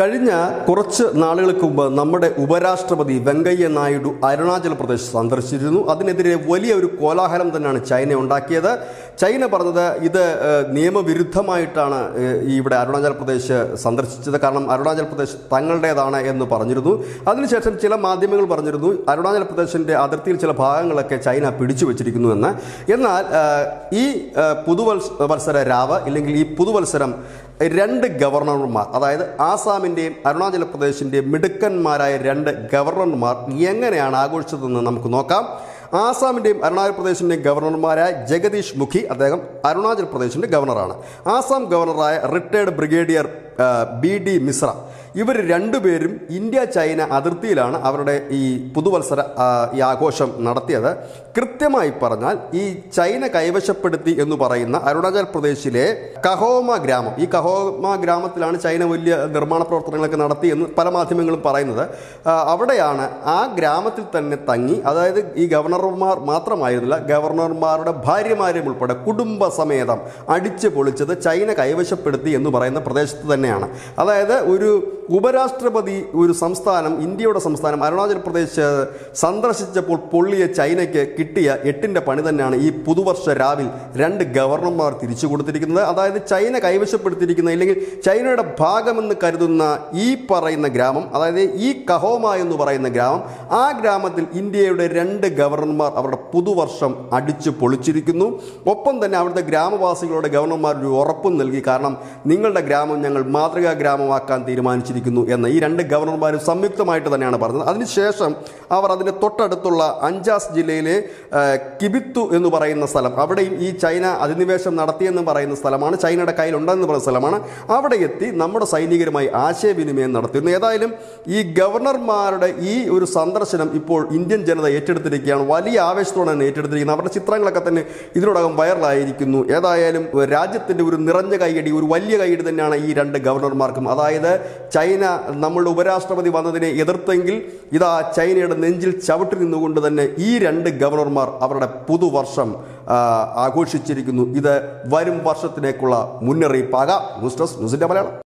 കഴിഞ്ഞ കുറച്ച് നാളുകൾക്ക് മുമ്പ് നമ്മുടെ ഉപരാഷ്ട്രപതി വെങ്കയ്യ നായിഡു അരുണാചൽ പ്രദേശ് സന്ദർശിച്ചിരുന്നു അതിനെതിരെ വലിയ ഒരു കോലാഹലം തന്നെയാണ് ചൈന ഉണ്ടാക്കിയത് ചൈന പറഞ്ഞത് ഇത് ഏഹ്, നിയമവിരുദ്ധമായിട്ടാണ് ഏഹ്, ഈ ഇവിടെ അരുണാചൽ പ്രദേശ് സന്ദർശിച്ചത് കാരണം അരുണാചൽ പ്രദേശ് തങ്ങളുടേതാണ് എന്ന് പറഞ്ഞിരുന്നു അതിനുശേഷം ചില മാധ്യമങ്ങൾ പറഞ്ഞിരുന്നു അരുണാചൽ പ്രദേശിന്റെ അതിർത്തിയിൽ ചില ഭാഗങ്ങളൊക്കെ ചൈന പിടിച്ചു വെച്ചിരിക്കുന്നു എന്ന് എന്നാൽ ഏഹ്, ഈ ഏഹ്, പുതുവത്സ വത്സര രാവ് ഇല്ലെങ്കിൽ ഈ പുതുവത്സരം രണ്ട് ഗവർണർമാർ അതായത് ആസാമിൻ്റെയും അരുണാചൽ പ്രദേശിൻ്റെയും മിടുക്കന്മാരായ രണ്ട് ഗവർണർമാർ എങ്ങനെയാണ് ആഘോഷിച്ചതെന്ന് നമുക്ക് നോക്കാം ആസാമിൻ്റെയും അരുണാചൽ പ്രദേശിൻ്റെയും ഗവർണർമാരായ ജഗദീഷ് മുഖി അദ്ദേഹം അരുണാചൽ പ്രദേശിൻ്റെ ഗവർണറാണ് ആസാം ഗവർണറായ റിട്ടയർഡ് ബ്രിഗേഡിയർ ആ, ബി ഡി മിശ്ര ഇവർ രണ്ടുപേരും ഇന്ത്യ ചൈന അതിർത്തിയിലാണ് അവരുടെ ഈ പുതുവത്സര ആ, ഈ ആഘോഷം നടത്തിയത് കൃത്യമായി പറഞ്ഞാൽ ഈ ചൈന കൈവശപ്പെടുത്തി എന്ന് പറയുന്ന അരുണാചൽ പ്രദേശിലെ കഹോമ ഗ്രാമം ഈ കഹോമ ഗ്രാമത്തിലാണ് ചൈന വലിയ നിർമ്മാണ പ്രവർത്തനങ്ങളൊക്കെ നടത്തി എന്ന് പല മാധ്യമങ്ങളും പറയുന്നത് ആ, അവിടെയാണ് ആ ഗ്രാമത്തിൽ തന്നെ തങ്ങി അതായത് ഈ ഗവർണർമാർ മാത്രമായിരുന്നില്ല ഗവർണർമാരുടെ ഭാര്യമാരും ഉൾപ്പെടെ കുടുംബസമേതം അടിച്ചു പൊളിച്ചത് ചൈന കൈവശപ്പെടുത്തി എന്ന് പറയുന്ന പ്രദേശത്ത് തന്നെയാണ് അതായത് ഒരു ഉപരാഷ്ട്രപതി ഒരു സംസ്ഥാനം ഇന്ത്യയുടെ സംസ്ഥാനം അരുണാചൽ പ്രദേശ് സന്ദർശിച്ചപ്പോൾ പൊള്ളിയ ചൈനയ്ക്ക് കിട്ടിയ എട്ടിൻ്റെ പണി തന്നെയാണ് ഈ പുതുവർഷ രാവിൽ രണ്ട് ഗവർണർമാർ തിരിച്ചു കൊടുത്തിരിക്കുന്നത് അതായത് ചൈന കൈവശപ്പെടുത്തിയിരിക്കുന്ന ഇല്ലെങ്കിൽ ചൈനയുടെ ഭാഗമെന്ന് കരുതുന്ന ഈ പറയുന്ന ഗ്രാമം അതായത് ഈ കഹോമ എന്ന് പറയുന്ന ഗ്രാമം ആ ഗ്രാമത്തിൽ ഇന്ത്യയുടെ രണ്ട് ഗവർണർമാർ അവരുടെ പുതുവർഷം അടിച്ചു പൊളിച്ചിരിക്കുന്നു ഒപ്പം തന്നെ അവിടുത്തെ ഗ്രാമവാസികളോട് ഗവർണർമാർ ഒരു ഉറപ്പും നൽകി കാരണം നിങ്ങളുടെ ഗ്രാമം ഞങ്ങൾ മാതൃകാ ഗ്രാമമാക്കാൻ തീരുമാനിച്ചിരിക്കുന്നു എന്ന് ഈ രണ്ട് ഗവർണർമാരും സംയുക്തമായിട്ട് തന്നെയാണ് പറഞ്ഞത് അതിനുശേഷം അവർ അതിന് തൊട്ടടുത്തുള്ള അഞ്ചാസ് ജില്ലയിലെ ആ, കിബിത്തു എന്ന് പറയുന്ന സ്ഥലം അവിടെയും ഈ ചൈന അധിനിവേശം നടത്തിയെന്ന് പറയുന്ന സ്ഥലമാണ് ചൈനയുടെ കയ്യിലുണ്ടെന്ന് പറയുന്ന സ്ഥലമാണ് അവിടെ എത്തി നമ്മുടെ സൈനികരുമായി ആശയവിനിമയം നടത്തിയിരുന്നു ഏതായാലും ഈ ഗവർണർമാരുടെ ഈ ഒരു സന്ദർശനം ഇപ്പോൾ ഇന്ത്യൻ ജനത ഏറ്റെടുത്തിരിക്കുകയാണ് വലിയ ആവേശത്തോടെ തന്നെ ഏറ്റെടുത്തിരിക്കുന്നത് അവരുടെ ചിത്രങ്ങളൊക്കെ തന്നെ ഇതിനോടകം വൈറലായിരിക്കുന്നു ഏതായാലും രാജ്യത്തിൻ്റെ ഒരു നിറഞ്ഞ കൈയടി ഒരു വലിയ കൈയടി തന്നെയാണ് ഈ രണ്ട് ഗവർണർമാർക്കും അതായത് ചൈന നമ്മളുടെ ഉപരാഷ്ട്രപതി വന്നതിനെ എതിർത്തെങ്കിൽ ഇതാ ചൈനയുടെ നെഞ്ചിൽ ചവിട്ടി നിന്നുകൊണ്ട് തന്നെ ഈ രണ്ട് ഗവർണർമാർ അവരുടെ പുതുവർഷം ആ, ആഘോഷിച്ചിരിക്കുന്നു ഇത് വരും വർഷത്തിലേക്കുള്ള മുന്നറിയിപ്പാകാം ന്യൂസ് ഡെസ്ക് ന്യൂസിൻ്റെ മലയാളം